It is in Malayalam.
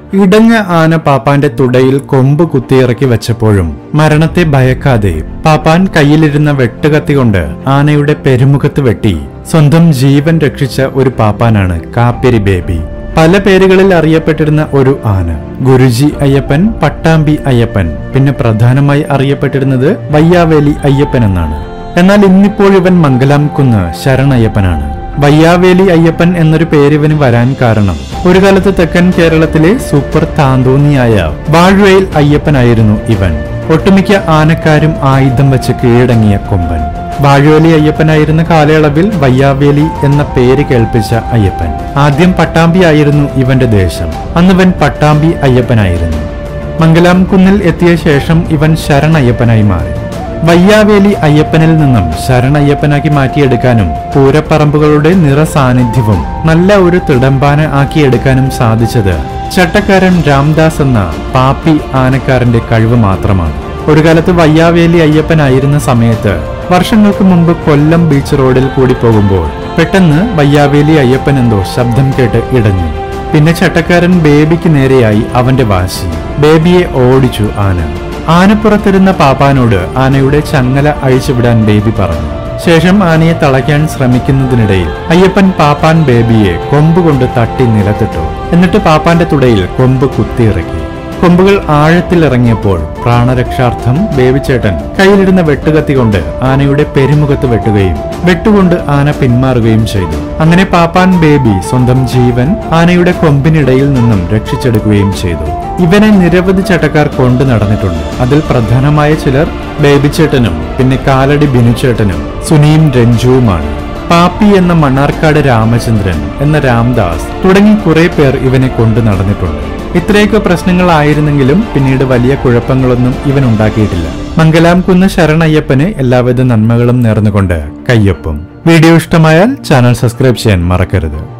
ഇടഞ്ഞ ആന പാപ്പാന്റെ തുടയിൽ കൊമ്പ് കുത്തിയിറക്കി വെച്ചപ്പോഴും മരണത്തെ ഭയക്കാതെ പാപ്പാൻ കയ്യിലിരുന്ന വെട്ടുകത്തി കൊണ്ട് ആനയുടെ പെരുമുഖത്ത് വെട്ടി സ്വന്തം ജീവൻ രക്ഷിച്ച ഒരു പാപ്പാനാണ് കാപ്പിരി ബേബി പല പേരുകളിൽ അറിയപ്പെട്ടിരുന്ന ഒരു ആന ഗുരുജി അയ്യപ്പൻ പട്ടാമ്പി അയ്യപ്പൻ പിന്നെ പ്രധാനമായി അറിയപ്പെട്ടിരുന്നത് വയ്യാവേലി അയ്യപ്പൻ എന്നാണ് എന്നാൽ ഇന്നിപ്പോൾ ഇവൻ മംഗലാം കുന്ന് ശരണയ്യപ്പനാണ് വയ്യാവേലി അയ്യപ്പൻ എന്നൊരു പേര് ഇവന് വരാൻ കാരണം ഒരു കാലത്ത് തെക്കൻ കേരളത്തിലെ സൂപ്പർ താന്തോന്നിയായ വാഴ്വയിൽ അയ്യപ്പനായിരുന്നു ഇവൻ ഒട്ടുമിക്ക ആനക്കാരും ആയുധം വെച്ച് കീഴടങ്ങിയ കൊമ്പൻ വാഴവേലി അയ്യപ്പനായിരുന്ന കാലയളവിൽ വയ്യാവേലി എന്ന പേര് കേൾപ്പിച്ച അയ്യപ്പൻ ആദ്യം പട്ടാമ്പി ആയിരുന്നു ഇവന്റെ ദേശം അന്നിവൻ പട്ടാമ്പി അയ്യപ്പനായിരുന്നു മംഗലാം കുന്നിൽ എത്തിയ ശേഷം ഇവൻ ശരണയ്യപ്പനായി മാറി വയ്യാവേലി അയ്യപ്പനിൽ നിന്നും ശരണയ്യപ്പനാക്കി മാറ്റിയെടുക്കാനും പൂരപ്പറമ്പുകളുടെ നിറസാന്നിധ്യവും നല്ല ഒരു തിടമ്പാന ആക്കിയെടുക്കാനും സാധിച്ചത് ചട്ടക്കാരൻ രാംദാസ് എന്ന പാപ്പി ആനക്കാരന്റെ കഴിവ് മാത്രമാണ് ഒരു കാലത്ത് വയ്യാവേലി അയ്യപ്പനായിരുന്ന സമയത്ത് വർഷങ്ങൾക്ക് മുമ്പ് കൊല്ലം ബീച്ച് റോഡിൽ കൂടി പോകുമ്പോൾ പെട്ടെന്ന് വയ്യാവേലി അയ്യപ്പൻ എന്തോ ശബ്ദം കേട്ട് ഇടഞ്ഞു പിന്നെ ചട്ടക്കാരൻ ബേബിക്ക് നേരെയായി അവന്റെ വാശി ബേബിയെ ഓടിച്ചു ആന ആനപ്പുറത്തിരുന്ന പാപ്പാനോട് ആനയുടെ ചങ്ങല അഴിച്ചുവിടാൻ ബേബി പറഞ്ഞു ശേഷം ആനയെ തളയ്ക്കാൻ ശ്രമിക്കുന്നതിനിടയിൽ അയ്യപ്പൻ പാപ്പാൻ ബേബിയെ കൊമ്പുകൊണ്ട് തട്ടി നിലത്തിട്ടു എന്നിട്ട് പാപ്പാന്റെ തുടയിൽ കൊമ്പ് കുത്തിയിറക്കി കൊമ്പുകൾ ആഴത്തിലിറങ്ങിയപ്പോൾ പ്രാണരക്ഷാർത്ഥം ബേബിച്ചേട്ടൻ കയ്യിലിരുന്ന വെട്ടുകത്തി കൊണ്ട് ആനയുടെ പെരുമുഖത്ത് വെട്ടുകയും വെട്ടുകൊണ്ട് ആന പിന്മാറുകയും ചെയ്തു അങ്ങനെ പാപ്പാൻ ബേബി സ്വന്തം ജീവൻ ആനയുടെ കൊമ്പിനിടയിൽ നിന്നും രക്ഷിച്ചെടുക്കുകയും ചെയ്തു ഇവനെ നിരവധി ചട്ടക്കാർ കൊണ്ടു നടന്നിട്ടുണ്ട് അതിൽ പ്രധാനമായ ചിലർ ബേബിച്ചേട്ടനും പിന്നെ കാലടി ബിനുചേട്ടനും സുനിയും രഞ്ജുവുമാണ് പാപ്പി എന്ന മണ്ണാർക്കാട് രാമചന്ദ്രൻ എന്ന രാംദാസ് തുടങ്ങി കുറെ പേർ ഇവനെ കൊണ്ടു നടന്നിട്ടുണ്ട് ഇത്രയൊക്കെ പ്രശ്നങ്ങളായിരുന്നെങ്കിലും പിന്നീട് വലിയ കുഴപ്പങ്ങളൊന്നും ഇവൻ ഉണ്ടാക്കിയിട്ടില്ല മംഗലാം കുന്ന് ശരണയ്യപ്പന് എല്ലാവിധ നന്മകളും നേർന്നുകൊണ്ട് കയ്യൊപ്പം വീഡിയോ ഇഷ്ടമായാൽ ചാനൽ സബ്സ്ക്രൈബ് ചെയ്യാൻ മറക്കരുത്